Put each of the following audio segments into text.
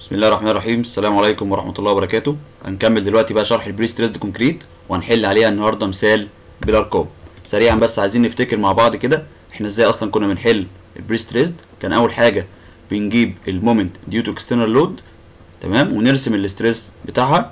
بسم الله الرحمن الرحيم السلام عليكم ورحمة الله وبركاته هنكمل دلوقتي بقى شرح البري ستريسد كونكريت وهنحل عليها النهارده مثال بالارقام سريعا بس عايزين نفتكر مع بعض كده احنا ازاي اصلا كنا بنحل البري ستريسد كان اول حاجة بنجيب المومنت ديو تو اكسترنال لود تمام ونرسم الاستريس بتاعها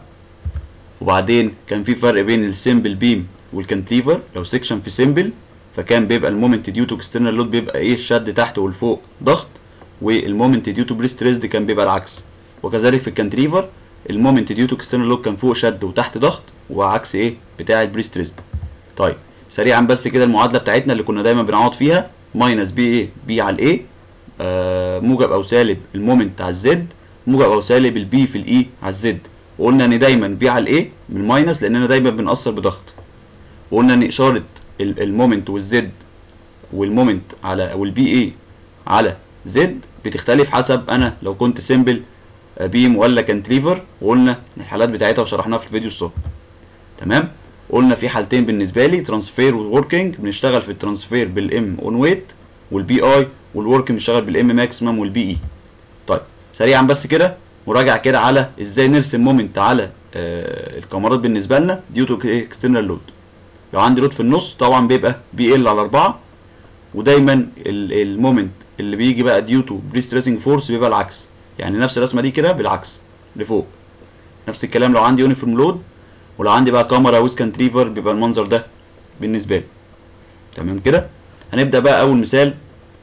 وبعدين كان في فرق بين السيمبل بيم والكانتليفر لو سيكشن في سيمبل فكان بيبقى المومنت ديو تو اكسترنال لود بيبقى ايه الشد تحت والفوق ضغط والمومنت ديو تو بري ستريسد كان بيبقى العكس وكذلك في الكانتريفر المومنت ديو تو اكسترنال لود كان فوق شد وتحت ضغط وعكس ايه بتاع البري ستريسد طيب سريعا بس كده المعادله بتاعتنا اللي كنا دايما بنعوض فيها ماينس بي ايه بي على الايه آه موجب او سالب المومنت على الزد موجب او سالب البي في الاي على الزد وقلنا ان دايما بي على الايه بالماينس لاننا دايما بنأثر بضغط وقلنا ان اشاره المومنت والزد والمومنت على والبي اي على زد بتختلف حسب انا لو كنت سيمبل بيم ولا كانتليفر وقلنا الحالات بتاعتها وشرحناها في الفيديو الصبح تمام قلنا في حالتين بالنسبه لي ترانسفير ووركينج بنشتغل في الترانسفير بالام اون ويت والبي اي والورك بنشتغل بالام ماكسيمم والبي اي طيب سريعا بس كده مراجعه كده على ازاي نرسم مومنت على آه الكاميرات بالنسبه لنا ديو تو اكسترنال لود لو عندي لود في النص طبعا بيبقى بي ال على 4 ودايما المومنت اللي بيجي بقى ديو تو بري ستريسنج فورس بيبقى العكس يعني نفس الرسمه دي كده بالعكس لفوق نفس الكلام لو عندي يونيفورم لود ولو عندي بقى كاميرا ويز كانتريفر بيبقى المنظر ده بالنسبه لي تمام كده هنبدا بقى اول مثال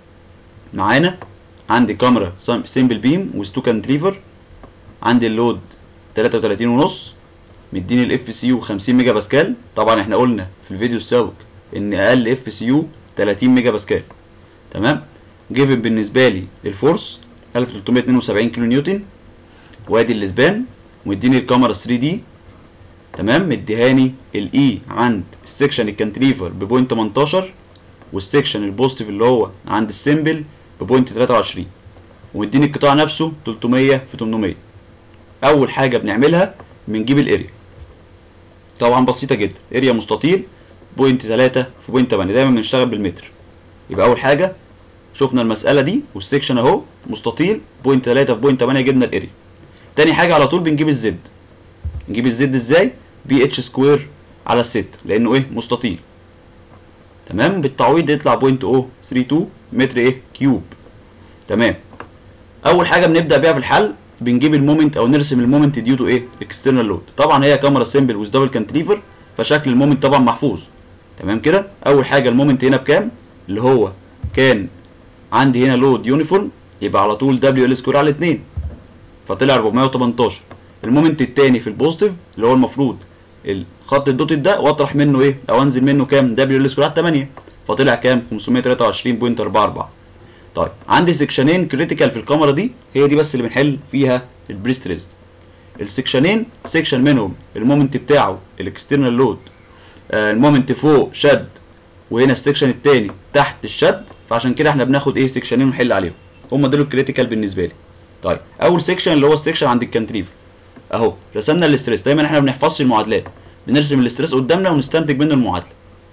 معانا عندي كاميرا سيمبل بيم ويز تو كانتريفر عندي اللود 33 ونص مديني الاف سي يو 50 ميجا باسكال طبعا احنا قلنا في الفيديو السابق ان اقل اف سي يو 30 ميجا باسكال تمام جيفن بالنسبه لي الفورس 1372 كيلو نيوتن وادي الاسبان ومديني الكاميرا 3 دي تمام مديهاني الاي عند السكشن الكانتريفر ببوينت 18 والسكشن البوزيتيف اللي هو عند السيمبل ببوينت 23 ومديني القطاع نفسه 300 في 800 اول حاجه بنعملها بنجيب الاريا طبعا بسيطه جدا اريا مستطيل بوينت 3 في بوينت 8 دايما بنشتغل بالمتر يبقى اول حاجه شفنا المساله دي والسكشن اهو مستطيل بوينت 3 في بوينت 8 جبنا الاريا تاني حاجه على طول بنجيب الزد نجيب الزد ازاي بي اتش سكوير على الست لانه ايه مستطيل تمام بالتعويض يطلع بوينت او 32 متر ايه كيوب تمام اول حاجه بنبدا بيها في الحل بنجيب المومنت او نرسم المومنت ديو تو ايه اكسترنال لود طبعا هي كاميرا سيمبل ويز دبل كانتريفر فشكل المومنت طبعا محفوظ تمام كده اول حاجه المومنت هنا بكام اللي هو كان عندي هنا لود يونيفورم يبقى على طول دبليو ال سكوير على 2 فطلع 418 المومنت الثاني في البوزيتيف اللي هو المفروض الخط الدوتد ده واطرح منه ايه او انزل منه كام دبليو ال سكوير على 8 فطلع كام 523.44 طيب عندي سكشنين كريتيكال في الكاميرا دي هي دي بس اللي بنحل فيها البريست ريست السكشنين سكشن منهم المومنت بتاعه الاكسترنال لود آه المومنت فوق شد وهنا السكشن الثاني تحت الشد فعشان كده احنا بناخد ايه سكشنين ونحل عليهم هم دول الكريتيكال بالنسبه لي طيب اول سكشن اللي هو السكشن عند الكانتريفر اهو رسمنا الاستريس دايما احنا ما بنحفظش المعادلات بنرسم الاستريس قدامنا ونستنتج منه المعادله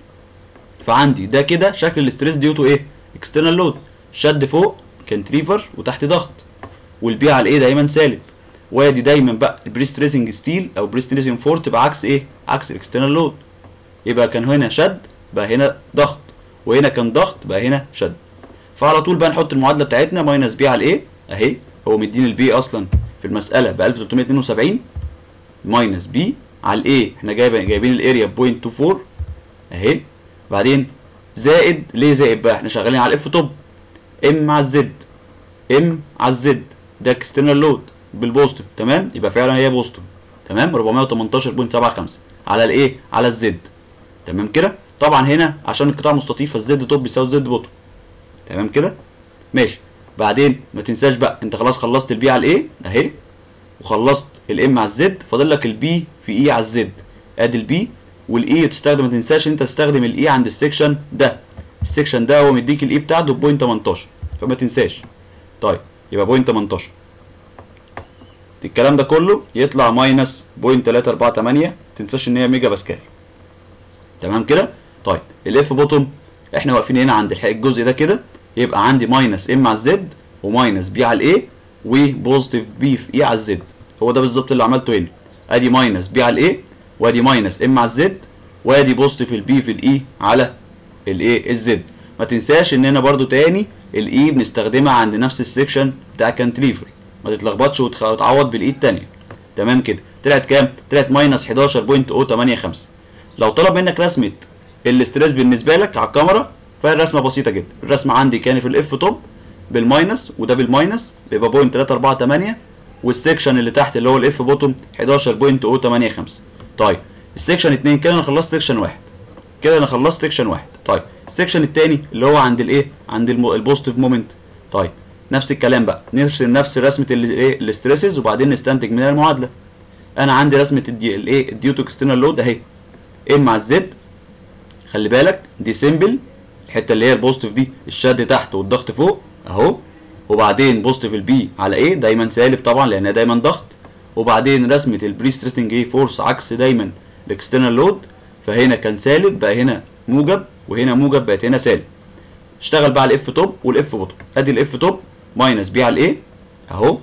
فعندي ده كده شكل الاستريس ديوتو ايه اكسترنال لود شد فوق كانتريفر وتحت ضغط والبي على ايه دايما سالب وادي دايما بقى البريستريسنج ستيل او بريستريسنج فور تبقى عكس ايه عكس الاكسترنال لود يبقى كان هنا شد بقى هنا ضغط وهنا كان ضغط بقى هنا شد فعلى طول بقى نحط المعادله بتاعتنا ماينس بي على الايه اهي هو مديني البي اصلا في المساله ب 1372 ماينس بي على الايه احنا جايبين جايبين الاريا ب 0.24 اهي بعدين زائد ليه زائد بقى احنا شغالين على الاف توب ام على الزد ام على الزد ده اكسترنال لود بالبوزيتيف تمام يبقى فعلا هي بوزيتيف تمام 418.75 على الايه على الزد تمام كده طبعا هنا عشان القطاع مستطيل فالزد توب بيساوي الزد بوتوم تمام كده ماشي بعدين ما تنساش بقى انت خلاص خلصت البي على الايه اهي وخلصت الام على الزد فاضل لك البي في اي على الزد ادي البي والاي تستخدم ما تنساش انت تستخدم الاي عند السكشن ده السكشن ده هو مديك الاي بتاعته بوينت 18 فما تنساش طيب يبقى بوينت 18 الكلام ده كله يطلع ماينس بوينت 348 تنساش ان هي ميجا باسكال تمام كده طيب الاف بوتوم احنا واقفين هنا عند الجزء ده كده يبقى عندي ماينس ام على الزد وماينس بي على الايه وبوزيتيف بي في اي على الزد هو ده بالظبط اللي عملته هنا ادي ماينس بي على الاي وادي ماينس ام على الزد وادي بوزيتيف البي في الاي على الايه الزد ما تنساش ان هنا برضو تاني الاي بنستخدمها عند نفس السكشن بتاع كانتليفر ما تتلخبطش وتعوض بالاي التانية تمام كده طلعت كام طلعت ماينس 11.085 لو طلب منك رسمه الاستريس بالنسبه لك على الكاميرا فالرسمه بسيطه جدا الرسمه عندي كان في الاف توب بالماينس وده بالماينس بيبقى بوينت 348 والسكشن اللي تحت اللي هو الاف بوتوم 11.085 طيب السكشن 2 كده انا خلصت سكشن واحد كده انا خلصت سكشن واحد طيب السكشن الثاني اللي هو عند الايه عند البوزيتيف مومنت طيب نفس الكلام بقى نرسم نفس رسمه الايه الاستريسز وبعدين نستنتج منها المعادله انا عندي رسمه الايه الديوتو اكسترنال لود اهي ام على الزد خلي بالك دي سيمبل الحته اللي هي البوزيتيف دي الشد تحت والضغط فوق اهو وبعدين بوزيتيف البي على ايه دايما سالب طبعا لانها دايما ضغط وبعدين رسمه البري ستريسنج ايه فورس عكس دايما الاكسترنال لود فهنا كان سالب بقى هنا موجب وهنا موجب بقت هنا سالب اشتغل بقى على الاف توب والاف بوتوم ادي الاف توب ماينس بي على الايه اهو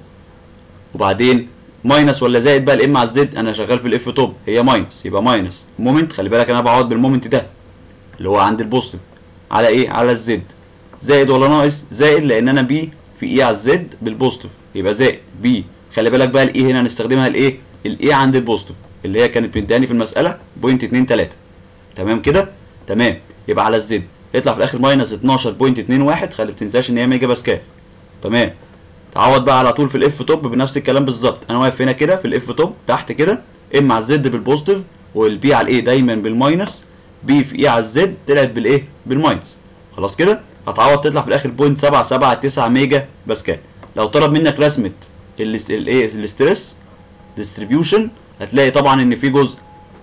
وبعدين ماينس ولا زائد بقى الام على الزد انا شغال في الاف توب هي ماينس يبقى ماينس مومنت خلي بالك انا بعوض بالمومنت ده اللي هو عند البوزيتيف على ايه على الزد زائد ولا ناقص زائد لان انا بي في اي على الزد بالبوزيتيف يبقى زائد بي خلي بالك بقى الاي هنا هنستخدمها الايه الاي عند البوزيتيف اللي هي كانت مداني في المساله بوينت 2 3 تمام كده تمام يبقى على الزد يطلع في الاخر ماينس 12.21 خلي ما تنساش ان هي ميجا باسكال تمام تعوض بقى على طول في الاف توب بنفس الكلام بالظبط انا واقف هنا كده في الاف توب تحت كده ام على الزد بالبوزيتيف والبي على الايه دايما بالماينس بي في اي على الزد طلعت بالايه بالماينس خلاص كده هتعوض تطلع في الاخر بوينت 779 ميجا باسكال لو طلب منك رسمه الايه الاستريس ديستريبيوشن هتلاقي طبعا ان في جزء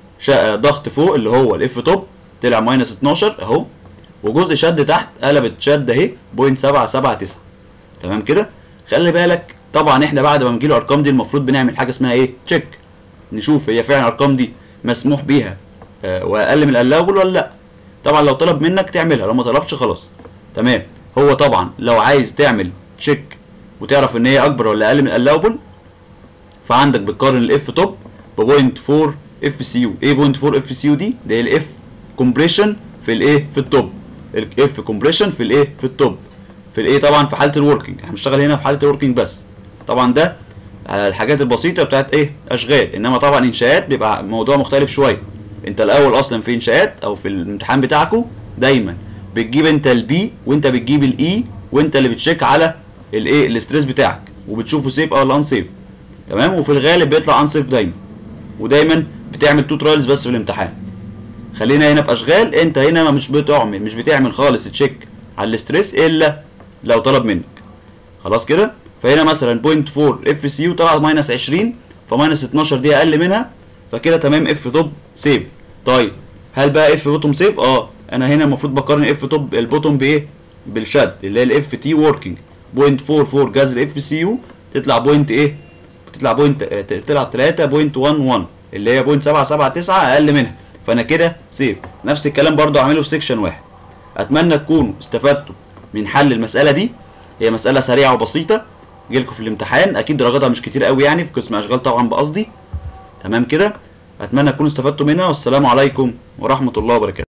ضغط فوق اللي هو الاف توب طلع ماينس 12 اهو وجزء شد تحت قلبت شد اهي بوينت 779 تمام كده خلي بالك طبعا احنا بعد ما نجيله الارقام دي المفروض بنعمل حاجه اسمها ايه تشيك نشوف هي فعلا الارقام دي مسموح بيها آه واقل من الالاوبل ولا لا طبعا لو طلب منك تعملها لو ما طلبش خلاص تمام هو طبعا لو عايز تعمل تشيك وتعرف ان هي اكبر ولا اقل من الالاوبل فعندك بتقارن الاف توب ببوينت 4 اف سي يو ايه بوينت 4 اف سي يو دي ده الاف كومبريشن في الايه في التوب الاف كومبريشن في الايه في التوب في الايه طبعا في حاله الوركينج احنا بنشتغل هنا في حاله الوركينج بس طبعا ده على الحاجات البسيطه بتاعت ايه اشغال انما طبعا انشاءات بيبقى موضوع مختلف شويه انت الاول اصلا في انشاءات او في الامتحان بتاعكو دايما بتجيب انت البي وانت بتجيب الاي وانت اللي بتشيك على الايه الاستريس بتاعك وبتشوفه سيف او ان سيف تمام وفي الغالب بيطلع ان سيف دايما ودايما بتعمل تو ترايلز بس في الامتحان خلينا هنا في اشغال انت هنا مش بتعمل مش بتعمل خالص تشيك على الاستريس الا لو طلب منك خلاص كده فهنا مثلا بوينت 4 اف سي يو طلع ماينس 20 فماينس 12 دي اقل منها فكده تمام اف توب سيف طيب هل بقى اف بوتوم سيف اه انا هنا المفروض بقارن اف توب البوتوم بايه بالشد اللي هي الاف تي وركينج بوينت 44 جذر اف سي يو تطلع بوينت ايه تطلع بوينت تطلع 3.11 اللي هي بوينت 779 اقل منها فانا كده سيف نفس الكلام برضو اعمله في سيكشن واحد اتمنى تكونوا استفدتوا من حل المساله دي هي مساله سريعه وبسيطه جيلكم في الامتحان اكيد درجاتها مش كتير قوي يعني في قسم اشغال طبعا بقصدي تمام كده اتمنى تكونوا استفدتوا منها والسلام عليكم ورحمه الله وبركاته